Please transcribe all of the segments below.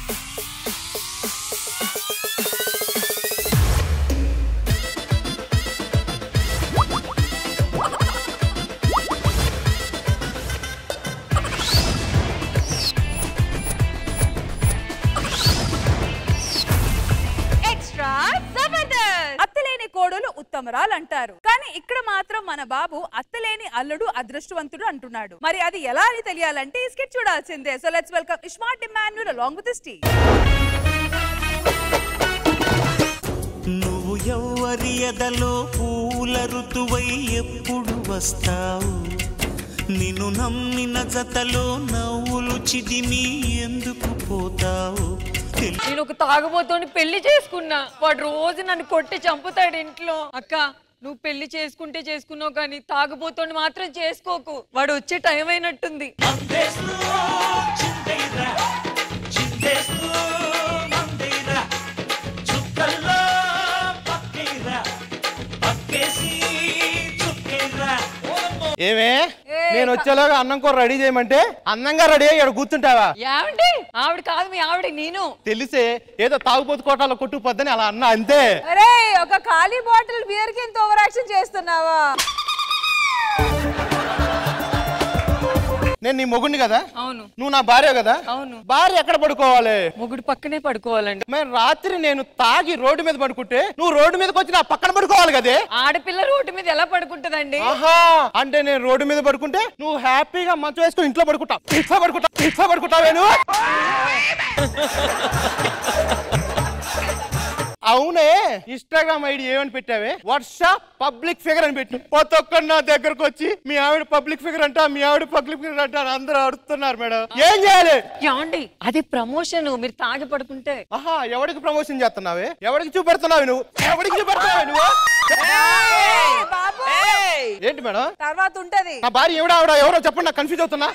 Extra Jabardasth అత్తలేని కోడలు ఉత్తమరాలు అంటారు కానీ ఇక్కడ మాత్రం మన బాబు అత్తలేని అల్లుడు అదృష్టవంతుడు అంటున్నాడు మరి అది ఎలా అని తెలియాలంటే ఈ స్కిట్ చూడాల్సిందే so let's welcome ismart Emmanuel along with స్టీ నువ్వు ఎవ్వరి ఎదలో పూల ఋతువై ఎప్పుడు వస్తావు నిన్ను నమ్మిన జతలో నవ్వులు చిదిమి ఎందుకు పోతావు తెలు- నేను ఒక తాగుబోతోని పెళ్లి చేసుకున్నా వాడు రోజు నన్ను కొట్టి చంపుతాడు ఇంట్లో అక్క నువ్వు పెళ్లి చేసుకుంటే చేసుకున్నావు కానీ తాగుబోతోని మాత్రం చేసుకోకు వాడు వచ్చే టైం అయినట్టుంది ఏమే నేను వచ్చేలాగా అన్నం కూర రెడీ చేయమంటే అందంగా రెడీ అయ్యి ఇక్కడ కూర్చుంటావా ఏమండి ఆవిడ కాదు మీ ఆవిడ నేను తెలిసే ఏదో తాగుపోతు కోటాలో కొట్టుకుపోద్దని అలా అన్నా అంతే అరే ఒక ఖాళీ బాటిల్ బియర్ కి ఎంత ఓవర్ యాక్షన్ చేస్తున్నావా నేను నీ మొగుడిని కదా అవును నువ్వు నా భార్య కదా అవును భార్య ఎక్కడ పడుకోవాలి మొగుడు పక్కనే పడుకోవాలండి మరి రాత్రి నేను తాగి రోడ్డు మీద పడుకుంటే నువ్వు రోడ్డు మీదకి వచ్చి నా పక్కన పడుకోవాలి కదే ఆడపిల్ల రోడ్డు మీద ఎలా పడుకుంటదండి ఆహా అంటే నేను రోడ్డు మీద పడుకుంటే నువ్వు హ్యాపీగా మంచం వేసుకుని ఇంట్లో పడుకుంటావు ఇంట్లో పడుకుంటావు ఇంట్లో పడుకుంటావే నువ్వు అవునే ఇన్స్టాగ్రామ్ ఐడి ఏమని పెట్టావే వాట్సాప్ పబ్లిక్ ఫిగర్ అని పెట్టు ప్రతి ఒక్కరు నా దగ్గరకు వచ్చి మీ ఆవిడ పబ్లిక్ ఫిగర్ అంట మీ ఆవిడ పబ్లిక్ ఫిగర్ అంట అని అందరూ అడుగుతున్నారు మేడం ఏం చేయాలి ఏమండి అది ప్రమోషన్ మీరు తాగి పడుకుంటే ఆహా ఎవరికి ప్రమోషన్ చేస్తున్నావే ఎవరికి చూపెడుతున్నావు నువ్వు ఎవరికి చూపెడుతున్నావు నువ్వు బాబు ఏంటి మేడం తర్వాత ఉంటది నా భార్య ఎవడా ఆవిడ ఎవరో చెప్పండి నాకు కన్ఫ్యూజ్ అవుతున్నా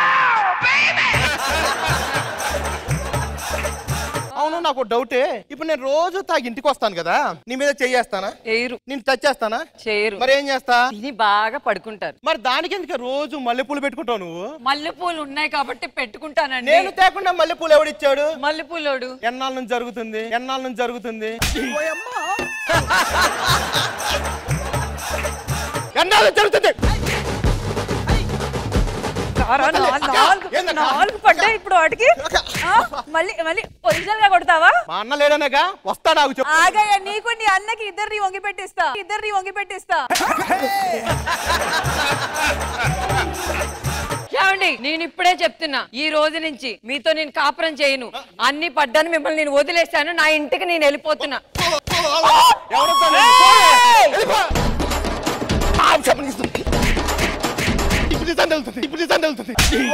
అవును నాకు డౌటే ఇప్పుడు నేను రోజు తాగి ఇంటికి వస్తాను కదా నీ మీద చెయ్యేస్తానా చేయరు నేను తెచ్చేస్తానా చేయరు మరి ఏం చేస్తా తిని బాగా పడుకుంటారు మరి దానికి ఎందుకు రోజు మల్లెపూలు పెట్టుకుంటావు నువ్వు మల్లెపూలు ఉన్నాయి కాబట్టి పెట్టుకుంటానండి నేను తేకుండా మల్లెపూలు ఎవడిచ్చాడు మల్లెపూలోడు ఎన్నాళ్ళ నుంచి జరుగుతుంది ఎన్నాళ్ళ నుంచి జరుగుతుంది ఎన్నాళ్ళ నుంచి జరుగుతుంది కారా, నా- నాలుగు ఏందక్కా? నాలుగు పడ్డాయి ఇప్పుడు వాటికి ఆ? మళ్ళీ మళ్ళీ ఒరిజినల్ గా కొడతావా మా అన్న లేడనగా వస్తా నాకు చెప్పు ఆగయ్య నీకు నీ అన్నకి ఇద్దరిని వంగి పెట్టిస్తా ఇద్దరిని వంగి పెట్టిస్తా ఏమండి నేను ఇప్పుడే చెప్తున్నా ఈ రోజు నుంచి మీతో నేను కాపురం చేయను అన్ని పడ్డాను మిమ్మల్ని నేను వదిలేశాను నా ఇంటికి నేను వెళ్ళిపోతున్నా ఎవరొస్తా నేను? పోయే! వెళ్ళిపో! ఆ, చెప్పనిస్తుంది. ఇప్పుడు నిజం తెలుస్తుంది ఇప్పుడు నిజం తెలుస్తుంది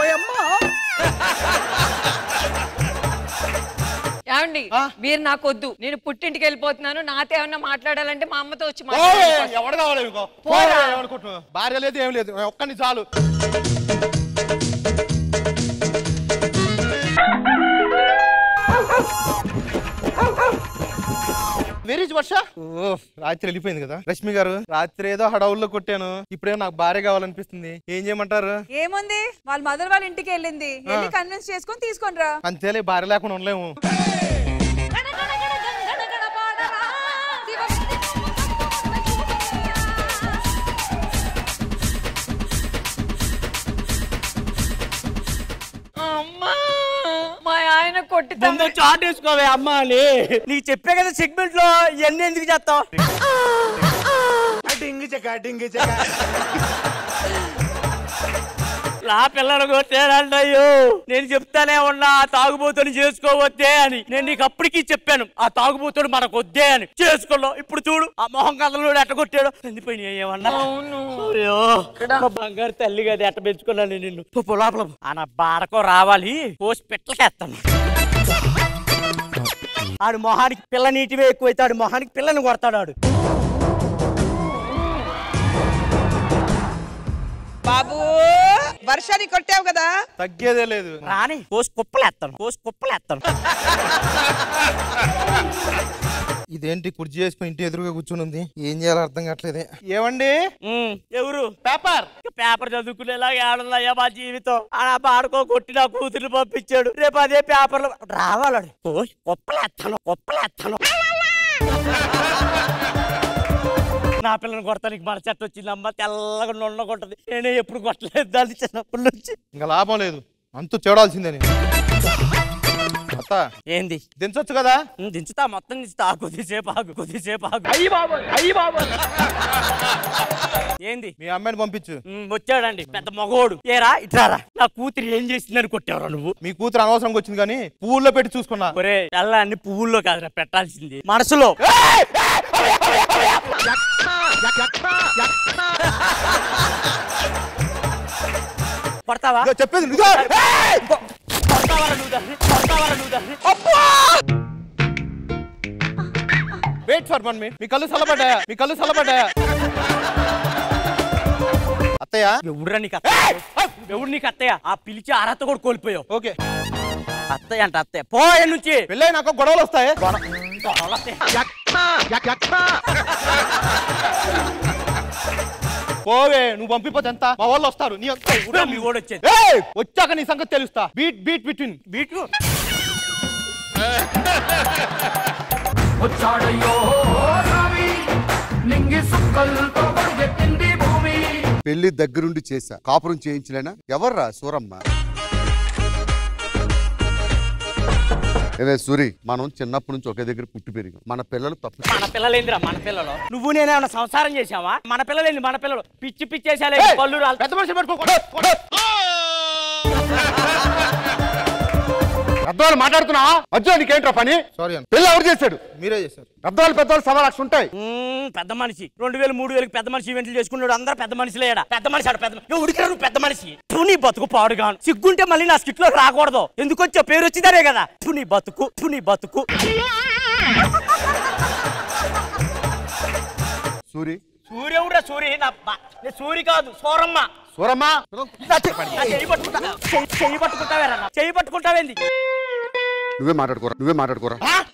ఏమండి ఆ? మీరు నాకు వద్దు నేను పుట్టింటికి వెళ్ళిపోతున్నాను నాతో ఏమన్నా మాట్లాడాలంటే మా అమ్మతో వచ్చి పోయే! మాట్లాడాలి ఎవడు కావాలి ఇంకో పోరా. పోయే, ఏమనుకుంటున్నావు భార్య లేదు ఏం లేదు ఒక్కని చాలు వెరీజ్ వర్ష ఓ రాత్రి వెళ్ళిపోయింది కదా రష్మి గారు రాత్రి ఏదో హడవుల్లో కొట్టాను ఇప్పుడేమో నాకు భార్య కావాలనిపిస్తుంది ఏం చేయమంటారు ఏముంది వాళ్ళ మదర్ వాళ్ళ ఇంటికి వెళ్ళింది వెళ్ళి కన్విన్స్ చేసుకొని తీసుకొని రా అంతేలే భార్య లేకుండా ఉండలేము అమ్మా మా ఆయన కొట్టి ముందు చాట్ వేసుకోవే అమ్మ అని నీకు చెప్పే కదా సెగ్మెంట్ లో ఇవన్నీ ఎందుకు చేస్తావు డింగి చెక్క డింగి చెక్క నా పిల్లలు కొట్టేనంటయ్యో నేను చెప్తానే ఉన్నా ఆ తాగుబోతుని చేసుకోవద్దే అని నేను నీకు అప్పటికి చెప్పాను ఆ తాగుబోతుడు మనకు వద్దే అని చేసుకున్నావు ఇప్పుడు చూడు ఆ మొహం కథలు ఎట్ట కొట్టాడు చనిపోయినాయి ఏమన్నా అవును అయ్యో, మా బంగారు తల్లి కదా ఎట్ట పెంచుకున్నాను నిన్ను పో, పో, లోపల పో. ఆ నా బాడకో రావాలి పోసి పెట్టలేస్తాను ఆడు మొహానికి పిల్ల నీటివే ఎక్కువైతే ఆడు మొహానికి పిల్లని కొడతాడు ఆడు బాబు వర్షాన్ని కొట్టావు కదా తగ్గేదే లేదు రాని కోసి కుప్పలేస్తాను కోసి కుప్పలేస్తాను ఇదేంటి కుర్చీ చేసుకుని ఇంటి ఎదురుగా కూర్చుని ఉంది ఏం చేయాలో అర్థం కావట్లేదే ఏమండి ఉమ్, ఎవరు పేపర్ పేపర్ చదువుకునేలాగా ఏడుందయ్యా మా జీవితం ఆ బాడుకో కొట్టి నా కూతుర్ని పంపించాడు రేపు అదే పేపర్లో రావాలని ఓ కుప్పలేస్తాను కుప్పలేస్తాను నా పిల్లని కొడతానికి మన చెట్టు వచ్చిందమ్మ తెల్లగా నుండకుంటది నేనే ఎప్పుడు కొట్టలేదు దాన్ని చిన్నప్పటి నుంచి ఇంకా లాభం లేదు అంతు చూడాల్సిందే నేను అత్త ఏంది దించొచ్చు కదా ఉమ్, దించుతా మొత్తం దించుతా కొద్దిసేపు ఆగు కొద్దిసేపు ఆగు అయ్యి బాబు అయ్యి బాబు ఏంది మీ అమ్మాయిని పంపించు ఉమ్, వచ్చాడండి పెద్ద మగోడు ఏరా ఇట్రారా నా కూతురు ఏం చేసిందని కొట్టావురా నువ్వు మీ కూతురు అనవసరంగా వచ్చింది కానీ పువ్వుల్లో పెట్టి చూసుకున్నా ఒరే తెల్ల అన్ని పువ్వుల్లో కాదురా పెట్టాల్సింది మనసులో కొడతావా ఇదిగో చెప్పేది ఇదిగో. ఏయ్! కొడతావరా నువ్వు దాన్ని? కొడతావరా నువ్వు దాన్ని? వెయిట్ ఫర్ వన్ మినిట్ మీ కళ్ళు చల్లబడ్డాయా మీ కళ్ళు చల్లబడ్డాయా అత్తయ్య ఎవడురా నీకు అత్తయ్య ఎవడు నీకు అత్తయ్య ఆ పిలిచి అర్హత కూడా కోల్పోయావు ఓకే అత్తయ్య అంట అత్తయ్య పో ఈడ నుంచి పెళ్ళై నాకు గొడవలు వస్తాయి గొడవలు అత్తయ్య. పోవే నువ్వు పంపిపోతే ఎంత మా వాళ్ళు వస్తారు నీ అంత ఇప్పుడే మీ ఓడు వచ్చేది ఏయ్! వచ్చాక నీ సంగతి తెలుస్తా బీట్ బీట్ బిట్వీన్ బీట్లు వచ్చాడయ్యో స్వామి నింగి సుక్కలతో పరిగెత్తింది భూమి పెళ్లి దగ్గరుండి చేశా కాపురం చేయించలేనా ఎవర్రా సూరమ్మ ఏవే సూరి మనం చిన్నప్పటి నుంచి ఒకే దగ్గర పుట్టి పెరిగాం మన పిల్లలు తప్పు మన పిల్లలేందిరా మన పిల్లలు నువ్వు నేనేమన్నా సంసారం చేసావా మన పిల్లలేంది మన పిల్లలు పిచ్చి పిచ్చి చేసాలే ఏయ్! పళ్ళు రాలు పెద్ద మనిషి పెట్టుకో పెద్దవాళ్ళు మాట్లాడుతున్నా అజ్జో నీకేంట్రా పని సారీ అన్న పెళ్లి ఎవరు చేశాడు మీరే చేశారు పెద్దవాళ్ళు పెద్దవాళ్ళు సవా లక్ష ఉంటాయి మ్మ్, పెద్ద మనిషి రెండు వేలు మూడు వేలకు పెద్ద మనిషి ఈవెంట్లు చేసుకున్నాడు అందరూ పెద్ద మనిషిలే ఈడ. పెద్ద మనిషి ఆడ పెద్ద నువ్వు ఉడికిన నువ్వు పెద్ద మనిషి తు నీ బతుకు పాడుగాను సిగ్గుంటే మళ్ళీ నా స్కిట్ లోకి రాకూడదు ఎందుకు వచ్చా పేరు వచ్చిందనే కదా తు నీ బతుకు తు నీ బతుకు సూరి సూర్యవుడా సూరి నా బ- నే సూరి కాదు సోరమ్మ సూరమ్మ నా చెయ్యి పట్టుకుంటా చెయ్యి- చెయ్యి పట్టుకుంటావేరా నా? చెయ్యి పట్టుకుంటావేంది నువ్వే మాట్లాడుకోరా నువ్వే మాట్లాడుకోరా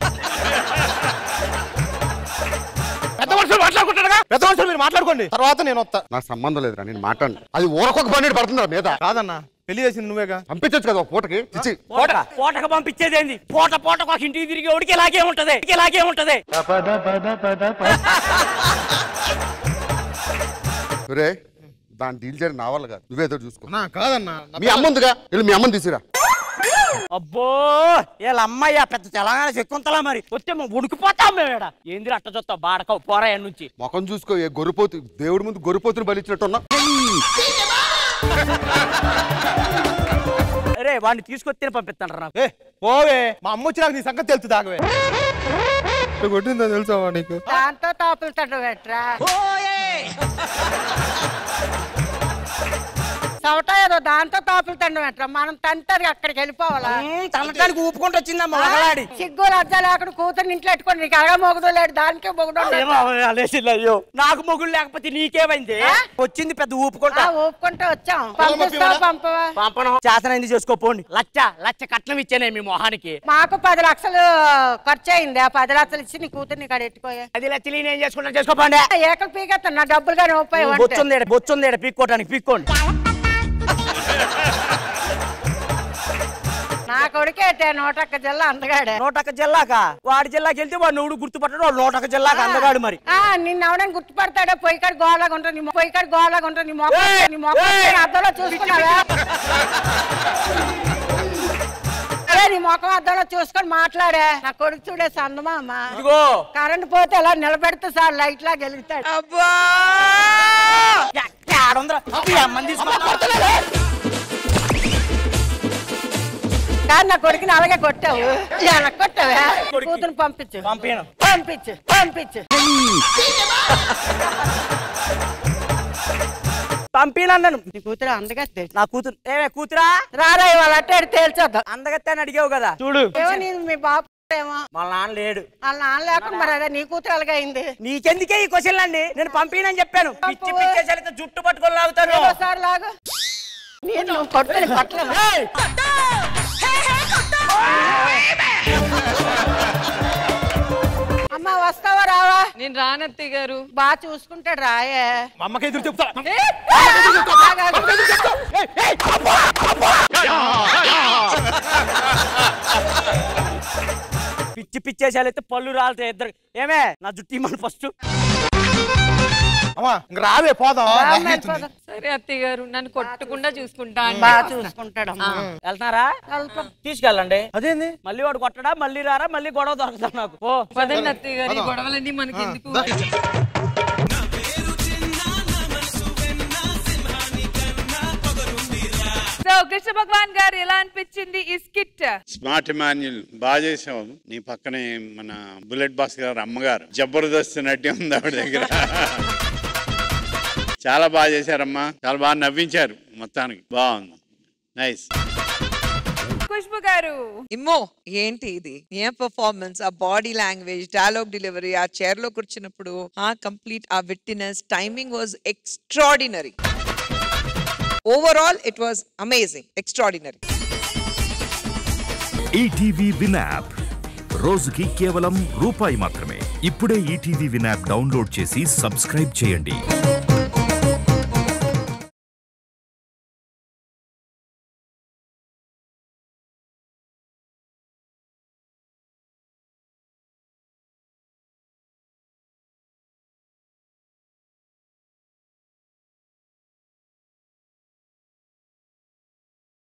పెద్ద మనుషులు మాట్లాడుకుంటారుగా పెద్ద మనుషులు మీరు మాట్లాడుకోండి తర్వాత నేను వస్తా నాకు సంబంధం లేదురా నేను మాట్లాడు అది ఊరకొక బండి పడుతుందా మీద కాదన్నా పెళ్లి చేసింది నువ్వేగా పంపించచ్చు కదా ఒక పూటకి చిచ్చి పోట పోటకు పంపించేదేంది పోట పోటకు ఒక ఇంటికి తిరిగి ఒడికి ఇలాగే ఉంటది ఇలాగే ఉంటది రే దాన్ని డీల్ చేయడం నా వల్ల కాదు నువ్వేదో చూసుకో నా కాదన్నా మీ అమ్మ ఉందిగా వెళ్ళి మీ అమ్మని తీసిరా అబ్బో వీళ్ళ అమ్మాయి పెద్ద తెలంగాణ చెక్కుంతలా మరి వస్తే మేము ఉడికిపోతాం మేము ఈడ. ఏంది అట్ట చూస్తావు బాడకవు పోరా ఈడ నుంచి ముఖం చూసుకో ఏ గొర్రెపోతు దేవుడి ముందు గొర్రెపోతుని బలిచ్చినట్టున్నా అరే వాడిని తీసుకొచ్చి పంపిస్తాను నాకు ఏ పోవే మా అమ్మ వచ్చినాక నీ సంగతి తెలుసు ఆగవే కొట్టిందో తెలుసా నీకు దాంతో తాపులుతాడు వెట్రా చవట ఏదో దాంతో తాపులుతాడు వెట్రా మనం తంటారు అక్కడికి వెళ్ళిపోవాలా ఉమ్, తనటానికి ఊపుకుంటూ వచ్చిందమ్మా మగలాడి సిగ్గు లజ్జ లేకుండా కూతురు ఇంట్లో పెట్టుకొని నీకు అడగ మొగుడు లేడు దానికే మొగుడు ఉన్నాడు. ఏమో అనేసింది అయ్యో నాకు మొగుడు లేకపోతే నీకేమైంది ఆ? వచ్చింది పెద్ద ఊపుకుంటా ఆ, ఊపుకుంటూ వచ్చాం పంపిస్తావా పంపవా పంపను చేతనైంది చేసుకోపోండి లచ్చ లచ్చ కట్నం ఇచ్చానే మీ మొహానికి మాకు పది లక్షలు ఖర్చు అయింది ఆ పది లక్షలు ఇచ్చి నీ కూతుర్ని ఇక్కడ ఎట్టుకోయా అది లచ్చలు నేను చేసుకుంటా చేసుకోపోండి ఏకలు పీకెత్తాను నా డబ్బులు కానీ రూపాయి బొచ్చుంది ఈడ, బొచ్చుంది ఈడ, పీక్కోటానికి పీక్కోండి నా కొడుకే నూటొక్క జిల్లా అందగాడే నూటొక్క జిల్లాక వాడి జిల్లాకి వెళ్తే వాడు నువ్వు గుర్తుపట్టడు వాడు నూటొక్క జిల్లాక అందగాడు మరి ఆ నిన్న ఎవడని గుర్తుపడతాడే పొయ్యి కాడ గోలాగా ఉంటుంది నీ పొయ్యి కాడ గోలాగా ఉంటుంది నీ మొక్క ఏయ్! నీ మొక్క ఏయ్! అద్దంలో చూసుకున్నావా ఏ, నీ ముఖం అద్దంలో చూసుకొని మాట్లాడే నా కొడుకు చూడే సందమా అమ్మా ఇదిగో కరెంట్ పోతే ఎలా నిలబెడితే సార్ లైట్ లా గెలుగుతాడు అబ్బా ఆడొందర ఈ అమ్మని తీసుకున్నా కానీ నా కొడుకుని అలాగే కొట్టావు ఎలా కొట్టావా కొడుక్కి. కూతురు పంపించు పంపిను పంపించు పంపించు పంపినన్నాను నీ కూతురు అందగా తెచ్చు. నా కూతురు ఏమే కూతురా రారా ఇవాళ అట్టాడు తేల్చేద్దాం అందగత్తే అని అడిగావు కదా చూడు ఏమో నీ మీ బాబు ఏమో వాళ్ళ నాన్న లేడు వాళ్ళ నాన్న లేకుండా మరి అదే నీ కూతురు ఎలాగ అయింది నీకెందుకే ఈ క్వశ్చన్ అండి నేను పంపినని చెప్పాను పిచ్చి పిచ్చేసరికి జుట్టు పట్టుకొని లాగుతాను ఒకసారి లాగు నేను నువ్వు కొట్టుని కొట్టలేదు అమ్మ వస్తావా రావా నేను రానత్తయ్య గారు బాగా చూసుకుంటాడు రాయే మా అమ్మకి ఎదురు చెప్తా పిచ్చి పిచ్చేసాలైతే పళ్ళు రాలితే ఇద్దరు ఏమే నా జుట్టి మన ఫస్ట్ అమ్మా ఇంక రావే పోదాం సరే అత్తయ్య గారు నన్ను కొట్టకుండా చూసుకుంటా బాగా చూసుకుంటాడమ్మా వెళ్తున్నారా వెళ్తాం. తీసుకెళ్ళండి అదేంది మళ్ళీ వాడు కొట్టడా మళ్ళీ రారా మళ్ళీ గొడవ దొరుకుతాడు నాకు ఓ పదండి అత్తయ్య గారు ఈ గొడవలన్నీ మనకి ఎందుకు సో కృష్ణ భగవాన్ గారు ఎలా అనిపించింది ఈ స్కిట్ స్మార్ట్ మాన్యుల్ బాగా చేసావు నీ పక్కనే మన బుల్లెట్ బాస్ గారు అమ్మగారు జబర్దస్త్ నటి ఉంది ఆవిడ దగ్గర చాలా బాగా చేశారమ్మా చాలా బాగా నవ్వించారు మొత్తానికి బాగుంది నైస్ ఖుష్బు గారు ఇమ్మో ఏంటి ఇది ఏం పర్ఫార్మెన్స్ ఆ బాడీ లాంగ్వేజ్ డైలాగ్ డెలివరీ ఆ చైర్ లో కూర్చున్నప్పుడు ఆ కంప్లీట్ ఆ wittiness timing was extraordinary overall it was amazing extraordinary ETV Win app రోజుకి కేవలం రూపాయి మాత్రమే ఇప్పుడే ఈటీవీ విన్ యాప్ డౌన్లోడ్ చేసి సబ్స్క్రైబ్ చేయండి